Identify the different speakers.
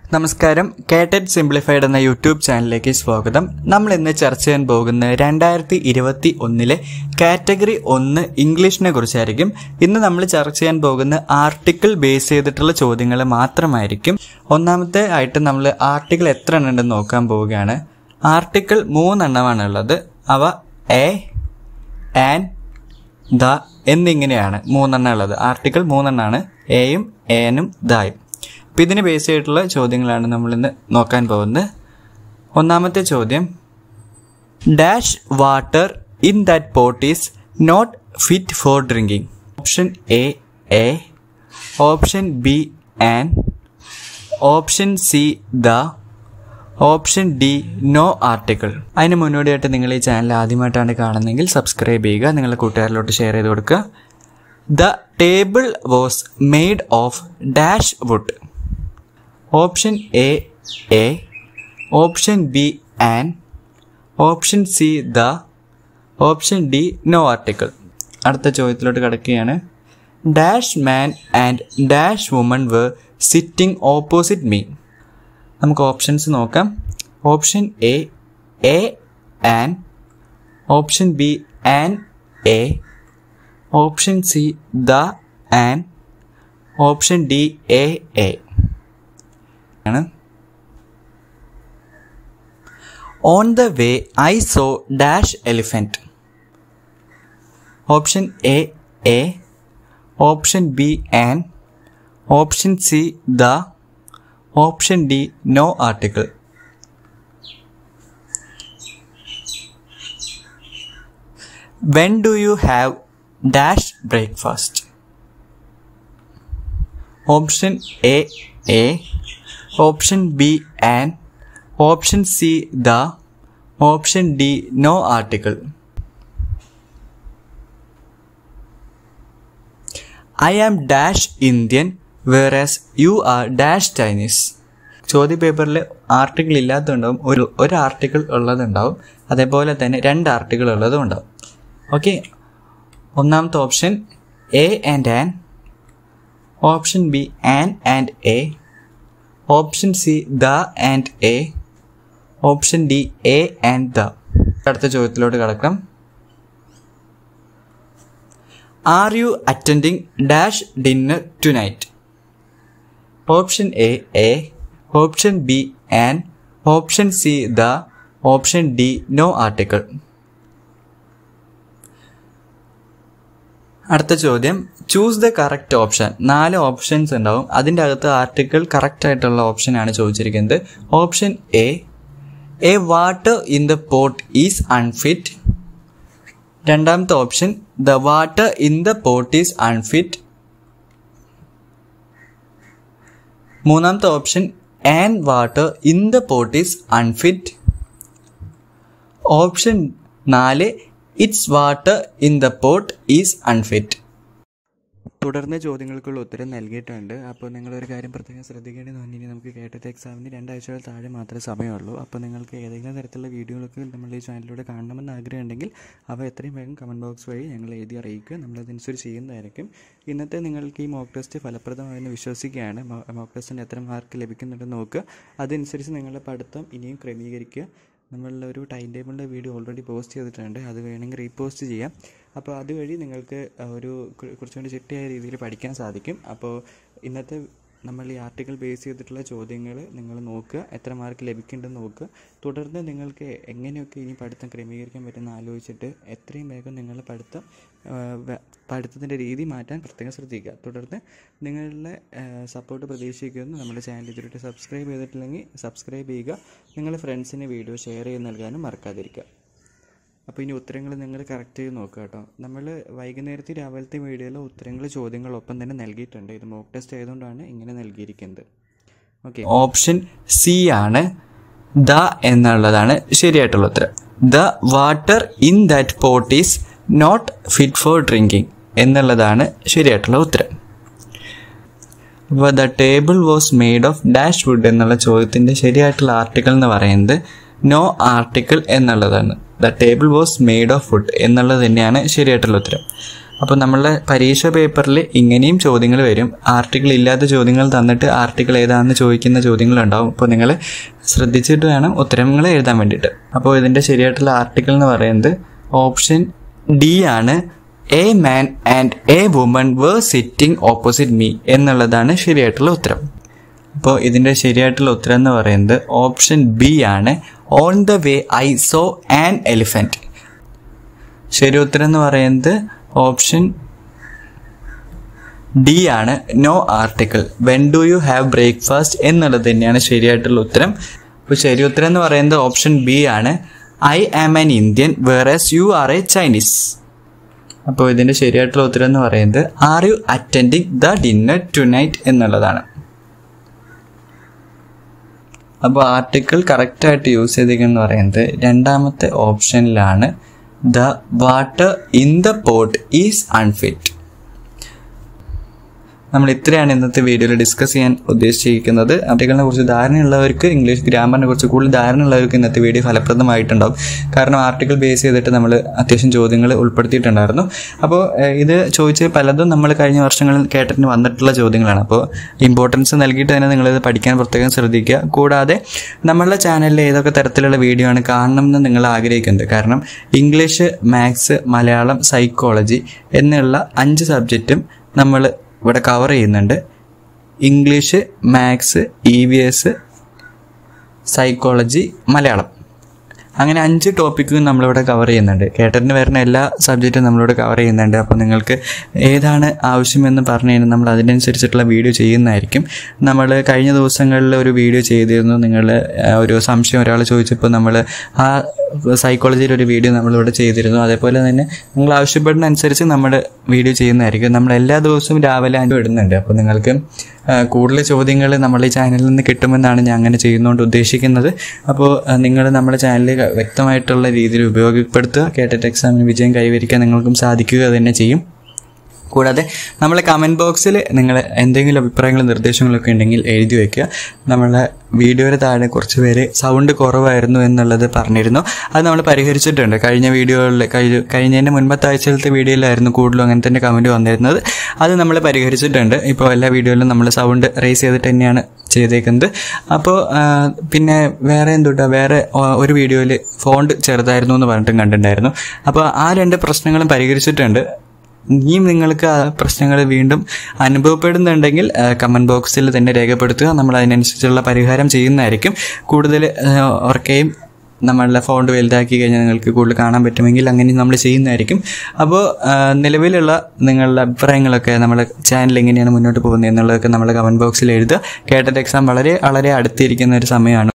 Speaker 1: നമസ്കാരം കേട്ടറ്റ് സിംപ്ലിഫൈഡ് എന്ന യൂട്യൂബ് ചാനലിലേക്ക് സ്വാഗതം നമ്മൾ ഇന്ന് ചർച്ച ചെയ്യാൻ പോകുന്ന രണ്ടായിരത്തി ഇരുപത്തി ഒന്നിലെ കാറ്റഗറി ഒന്ന് ഇംഗ്ലീഷിനെ കുറിച്ചായിരിക്കും ഇന്ന് നമ്മൾ ചർച്ച ചെയ്യാൻ പോകുന്ന ആർട്ടിക്കിൾ ബേസ് ചെയ്തിട്ടുള്ള ചോദ്യങ്ങൾ മാത്രമായിരിക്കും ഒന്നാമത്തെ ആയിട്ട് നമ്മൾ ആർട്ടിക്കിൾ എത്ര എണ്ണം ഉണ്ടെന്ന് നോക്കാൻ പോവുകയാണ് ആർട്ടിക്കിൾ മൂന്നെണ്ണമാണ് ഉള്ളത് അവ എ ആൻഡ് ദ എന്നിങ്ങനെയാണ് മൂന്നെണ്ണം ഉള്ളത് ആർട്ടിക്കിൾ മൂന്നെണ്ണമാണ് എയും എനും ദായും അപ്പം ഇതിന് ബേസ് ചെയ്തിട്ടുള്ള ചോദ്യങ്ങളാണ് നമ്മൾ ഇന്ന് നോക്കാൻ പോകുന്നത് ഒന്നാമത്തെ ചോദ്യം dash water in that pot is not fit for drinking option A a option B an option C the option D no article അതിന് മുന്നോടിയായിട്ട് നിങ്ങൾ ഈ ചാനൽ ആദ്യമായിട്ടാണ് കാണുന്നതെങ്കിൽ സബ്സ്ക്രൈബ് ചെയ്യുക നിങ്ങളുടെ കൂട്ടുകാരിലോട്ട് ഷെയർ ചെയ്ത് കൊടുക്കുക the table was made of dash wood option A a option B an option C the option D no article അടുത്ത ചോദ്യത്തിലോട്ട് കിടക്കുകയാണ് dash man and dash woman were sitting opposite me നമുക്ക് options നോക്കാം option A a an option B an a option C the an option D a a ആണ് on the way I saw dash elephant option A a option B an option C the option D no article when do you have dash breakfast option A a option B an option C the option D no article I am dash Indian whereas you are dash Chinese ചോദ്യ പേപ്പറിൽ article ഇല്ലാത്തതുണ്ടാവും ഒരു ഒരു article ഉള്ളതുണ്ടാവും അതേപോലെ തന്നെ രണ്ട് article ഉള്ളതും ഉണ്ടാവും okay ഒന്നാമത്തെ option A and an option B an and a option C the and a option D a and the അടുത്ത ചോദ്യത്തിലോട്ട് കിടക്കാം are you attending dash dinner tonight option A a option B an option C the option D no article അടുത്ത ചോദ്യം choose the correct option നാല് options ഉണ്ടാവും അതിൻ്റെ അകത്ത് article correct ആയിട്ടുള്ള ഓപ്ഷനാണ് ചോദിച്ചിരിക്കുന്നത് option A a water in the pot is unfit രണ്ടാമത്തെ option the water in the pot is unfit മൂന്നാമത്തെ option and water in the pot is unfit option നാല് it's water in the pot is unfit തുടർന്ന് ചോദ്യങ്ങൾക്കുള്ള ഉത്തരം നൽകിയിട്ടുണ്ട് അപ്പോൾ നിങ്ങളൊരു കാര്യം പ്രത്യേകം ശ്രദ്ധിക്കേണ്ടത് ഇനി നമുക്ക് കേട്ടത്തെ എക്സാമിന് രണ്ടാഴ്ചകൾ താഴെ മാത്രമേ സമയമുള്ളൂ അപ്പോൾ നിങ്ങൾക്ക് ഏതെങ്കിലും തരത്തിലുള്ള വീഡിയോകളൊക്കെ നമ്മൾ ഈ ചാനലിലൂടെ കാണണമെന്ന് ആഗ്രഹമുണ്ടെങ്കിൽ അവ എത്രയും വേഗം കമൻറ്റ് ബോക്സ് വഴി ഞങ്ങൾ എഴുതി അറിയിക്കുക നമ്മളതനുസരിച്ച് ചെയ്യുന്നതായിരിക്കും ഇന്നത്തെ നിങ്ങൾക്ക് ഈ മോക്ക് ടെസ്റ്റ് ഫലപ്രദമായെന്ന് വിശ്വസിക്കുകയാണ് മോക്ക് ടെസ്റ്റിന് എത്ര മാർക്ക് ലഭിക്കുന്നുണ്ടെന്ന് നോക്കുക അതനുസരിച്ച് നിങ്ങളുടെ പഠിത്തം ഇനിയും ക്രമീകരിക്കുക നമ്മളുടെ ഒരു ടൈം ടേബിളിൻ്റെ വീഡിയോ ഓൾറെഡി പോസ്റ്റ് ചെയ്തിട്ടുണ്ട് അത് വേണമെങ്കിൽ റീപോസ്റ്റ് ചെയ്യാം അപ്പോൾ അതുവഴി നിങ്ങൾക്ക് ഒരു കുറച്ചുകൂടി ചിട്ടയായ രീതിയിൽ പഠിക്കാൻ സാധിക്കും അപ്പോൾ ഇന്നത്തെ നമ്മൾ ഈ ആർട്ടിക്കിൾ ബേസ് ചെയ്തിട്ടുള്ള ചോദ്യങ്ങൾ നിങ്ങൾ നോക്കുക എത്ര മാർക്ക് ലഭിക്കുന്നുണ്ടെന്ന് നോക്കുക തുടർന്ന് നിങ്ങൾക്ക് എങ്ങനെയൊക്കെ ഇനി പഠിത്തം ക്രമീകരിക്കാൻ പറ്റുമെന്ന് ആലോചിച്ചിട്ട് എത്രയും വേഗം നിങ്ങളുടെ പഠിത്തം പഠിത്തത്തിൻ്റെ രീതി മാറ്റാൻ പ്രത്യേകം ശ്രദ്ധിക്കുക തുടർന്ന് നിങ്ങളുടെ സപ്പോർട്ട് പ്രതീക്ഷിക്കുന്നു നമ്മുടെ ചാനൽ ഇതുവരെ സബ്സ്ക്രൈബ് ചെയ്തിട്ടില്ലെങ്കിൽ സബ്സ്ക്രൈബ് ചെയ്യുക നിങ്ങളുടെ ഫ്രണ്ട്സിന് വീഡിയോ ഷെയർ ചെയ്ത് നൽകാനും മറക്കാതിരിക്കുക അപ്പോൾ ഇനി ഉത്തരങ്ങൾ നിങ്ങൾ കറക്റ്റ് ചെയ്ത് നോക്കുക കേട്ടോ നമ്മൾ വൈകുന്നേരത്തെ രാവിലത്തെ വീഡിയോയിൽ ഉത്തരങ്ങൾ ചോദ്യങ്ങളൊപ്പം തന്നെ നൽകിയിട്ടുണ്ട് ഇത് മോക്ക് ടെസ്റ്റ് ആയതുകൊണ്ടാണ് ഇങ്ങനെ നൽകിയിരിക്കുന്നത് ഓക്കെ ഓപ്ഷൻ സി ആണ് ദ എന്നുള്ളതാണ് ശരിയായിട്ടുള്ള ഉത്തരം the water in that pot is not fit for drinking എന്നുള്ളതാണ് ശരിയായിട്ടുള്ള ഉത്തരം അപ്പോൾ the table was made of dash wood എന്നുള്ള ചോദ്യത്തിൻ്റെ ശരിയായിട്ടുള്ള ആർട്ടിക്കിൾ എന്ന് പറയുന്നത് നോ ആർട്ടിക്കിൾ എന്നുള്ളതാണ് the table was made of wood എന്നുള്ളത് തന്നെയാണ് ശരിയായിട്ടുള്ള ഉത്തരം അപ്പോൾ നമ്മളുടെ പരീക്ഷ പേപ്പറിൽ ഇങ്ങനെയും ചോദ്യങ്ങൾ വരും ആർട്ടിക്കിൾ ഇല്ലാത്ത ചോദ്യങ്ങൾ തന്നിട്ട് ആർട്ടിക്കിൾ ഏതാണെന്ന് ചോദിക്കുന്ന ചോദ്യങ്ങളുണ്ടാവും അപ്പോൾ നിങ്ങൾ ശ്രദ്ധിച്ചിട്ട് വേണം ഉത്തരങ്ങൾ എഴുതാൻ വേണ്ടിയിട്ട് അപ്പോൾ ഇതിൻ്റെ ശരിയായിട്ടുള്ള ആർട്ടിക്കിൾ എന്ന് പറയുന്നത് ഓപ്ഷൻ ഡി ആണ് a man and a woman were sitting opposite me എന്നുള്ളതാണ് ശരിയായിട്ടുള്ള ഉത്തരം അപ്പോൾ ഇതിൻ്റെ ശരിയായിട്ടുള്ള ഉത്തരം എന്ന് പറയുന്നത് ഓപ്ഷൻ ബി ആണ് on the way I saw an elephant ശരി ഉത്തരം എന്ന് പറയുന്നത് ഓപ്ഷൻ ഡി ആണ് no article when do you have breakfast എന്നുള്ളത് തന്നെയാണ് ശരിയായിട്ടുള്ള ഉത്തരം അപ്പോൾ ശരി ഉത്തരം എന്ന് പറയുന്നത് ഓപ്ഷൻ ബി ആണ് I am an Indian whereas you are a Chinese അപ്പോൾ ഇതിൻ്റെ ശരിയായിട്ടുള്ള ഉത്തരം എന്ന് പറയുന്നത് are you attending the dinner tonight എന്നുള്ളതാണ് അപ്പോൾ ആർട്ടിക്കിൾ കറക്റ്റായിട്ട് യൂസ് ചെയ്തിരിക്കുന്നത് പറയുന്നത് രണ്ടാമത്തെ ഓപ്ഷനിലാണ് the water in the pot is unfit നമ്മൾ ഇത്രയാണ് ഇന്നത്തെ വീഡിയോയിൽ ഡിസ്കസ് ചെയ്യാൻ ഉദ്ദേശിച്ചിരിക്കുന്നത് ആർട്ടിക്കിളിനെ കുറിച്ച് ധാരണയുള്ളവർക്ക് ഇംഗ്ലീഷ് ഗ്രാമറിനെ കുറിച്ച് കൂടുതൽ ധാരണയുള്ളവർക്ക് ഇന്നത്തെ വീഡിയോ ഫലപ്രദമായിട്ടുണ്ടാവും കാരണം ആർട്ടിക്കിൾ ബേസ് ചെയ്തിട്ട് നമ്മൾ അത്യാവശ്യം ചോദ്യങ്ങൾ ഉൾപ്പെടുത്തിയിട്ടുണ്ടായിരുന്നു അപ്പോൾ ഏഹ്, ഇത് ചോദിച്ച് പലതും നമ്മൾ കഴിഞ്ഞ വർഷങ്ങളിൽ കേട്ടിട്ട് വന്നിട്ടുള്ള ചോദ്യങ്ങളാണ് അപ്പോൾ ഇമ്പോർട്ടൻസ് നൽകിയിട്ട് തന്നെ നിങ്ങളിത് പഠിക്കാൻ പ്രത്യേകം ശ്രദ്ധിക്കുക കൂടാതെ നമ്മളുടെ ചാനലിൽ ഏതൊക്കെ തരത്തിലുള്ള വീഡിയോ ആണ് കാണണം എന്ന് നിങ്ങൾ ആഗ്രഹിക്കുന്നത് കാരണം ഇംഗ്ലീഷ് മാത്സ് മലയാളം സൈക്കോളജി എന്നുള്ള അഞ്ച് സബ്ജക്റ്റും നമ്മൾ ഇവിടെ കവർ ചെയ്യുന്നുണ്ട് English maths E V S psychology Malayalam അങ്ങനെ അഞ്ച് ടോപ്പിക്കും നമ്മളിവിടെ കവർ ചെയ്യുന്നുണ്ട് കേട്ടറിന് വരുന്ന എല്ലാ സബ്ജക്റ്റും നമ്മളിവിടെ കവർ ചെയ്യുന്നുണ്ട് അപ്പോൾ നിങ്ങൾക്ക് ഏതാണ് ആവശ്യമെന്ന് പറഞ്ഞു കഴിഞ്ഞാൽ നമ്മൾ അതിനനുസരിച്ചിട്ടുള്ള വീഡിയോ ചെയ്യുന്നതായിരിക്കും നമ്മൾ കഴിഞ്ഞ ദിവസങ്ങളിൽ ഒരു വീഡിയോ ചെയ്തിരുന്നു നിങ്ങൾ ഒരു സംശയം ഒരാൾ ചോദിച്ചപ്പോൾ നമ്മൾ ആ സൈക്കോളജിയിൽ ഒരു വീഡിയോ നമ്മളിവിടെ ചെയ്തിരുന്നു അതേപോലെ തന്നെ നിങ്ങൾ ആവശ്യപ്പെടുന്ന അനുസരിച്ച് നമ്മൾ വീഡിയോ ചെയ്യുന്നതായിരിക്കും നമ്മൾ എല്ലാ ദിവസവും രാവിലെ അഞ്ച് ഇടുന്നുണ്ട് അപ്പോൾ നിങ്ങൾക്ക് ആ, കൂടുതൽ ചോദ്യങ്ങൾ നമ്മൾ ഈ ചാനലിൽ നിന്ന് കിട്ടുമെന്നാണ് ഞാൻ അങ്ങനെ ചെയ്യുന്നതുകൊണ്ട് ഉദ്ദേശിക്കുന്നത് അപ്പോൾ നിങ്ങൾ നമ്മുടെ ചാനൽ വ്യക്തമായിട്ടുള്ള രീതിയിൽ ഉപയോഗപ്പെടുത്തുക കേട്ടിട്ട് എക്സാമിന് വിജയം കൈവരിക്കാൻ നിങ്ങൾക്കും സാധിക്കുക തന്നെ ചെയ്യും കൂടാതെ നമ്മളെ കമൻറ്റ് ബോക്സിൽ നിങ്ങൾ എന്തെങ്കിലും അഭിപ്രായങ്ങളും നിർദ്ദേശങ്ങളൊക്കെ ഉണ്ടെങ്കിൽ എഴുതി വയ്ക്കുക നമ്മളെ വീഡിയോയുടെ താഴെ കുറച്ച് പേര് സൗണ്ട് കുറവായിരുന്നു എന്നുള്ളത് പറഞ്ഞിരുന്നു അത് നമ്മൾ പരിഹരിച്ചിട്ടുണ്ട് കഴിഞ്ഞ വീഡിയോകളിൽ കഴിഞ്ഞ കഴിഞ്ഞതിൻ്റെ മുൻപത്തെ ആഴ്ചയിലത്തെ വീഡിയോയിലായിരുന്നു കൂടുതലും അങ്ങനെ തന്നെ കമൻറ്റ് വന്നിരുന്നത് അത് നമ്മൾ പരിഹരിച്ചിട്ടുണ്ട് ഇപ്പോൾ എല്ലാ വീഡിയോയിലും നമ്മൾ സൗണ്ട് റേസ് ചെയ്തിട്ട് തന്നെയാണ് ചെയ്തേക്കുന്നത് അപ്പോൾ ആ, പിന്നെ വേറെ എന്തുട്ടാ വേറെ ആ, ഒരു വീഡിയോയിൽ ഫോണ്ട് ചെറുതായിരുന്നു എന്ന് പറഞ്ഞിട്ടും കണ്ടിട്ടുണ്ടായിരുന്നു അപ്പോൾ ആ രണ്ട് പ്രശ്നങ്ങളും പരിഹരിച്ചിട്ടുണ്ട് ഇനിയും നിങ്ങൾക്ക് ആ പ്രശ്നങ്ങൾ വീണ്ടും അനുഭവപ്പെടുന്നുണ്ടെങ്കിൽ കമൻറ്റ് ബോക്സിൽ തന്നെ രേഖപ്പെടുത്തുക നമ്മൾ അതിനനുസരിച്ചുള്ള പരിഹാരം ചെയ്യുന്നതായിരിക്കും കൂടുതൽ ഓർക്കുകയും നമ്മളുടെ ഫോണ്ട് വലുതാക്കി കഴിഞ്ഞാൽ നിങ്ങൾക്ക് കൂടുതൽ കാണാൻ പറ്റുമെങ്കിൽ അങ്ങനെ നമ്മൾ ചെയ്യുന്നതായിരിക്കും അപ്പോൾ നിലവിലുള്ള നിങ്ങളുടെ അഭിപ്രായങ്ങളൊക്കെ നമ്മുടെ ചാനൽ എങ്ങനെയാണ് മുന്നോട്ട് പോകുന്നത് എന്നുള്ളതൊക്കെ നമ്മുടെ കമൻറ്റ് ബോക്സിൽ എഴുതുക കേട്ടത് എക്സാം വളരെ വളരെ അടുത്തിരിക്കുന്ന ഒരു സമയമാണ്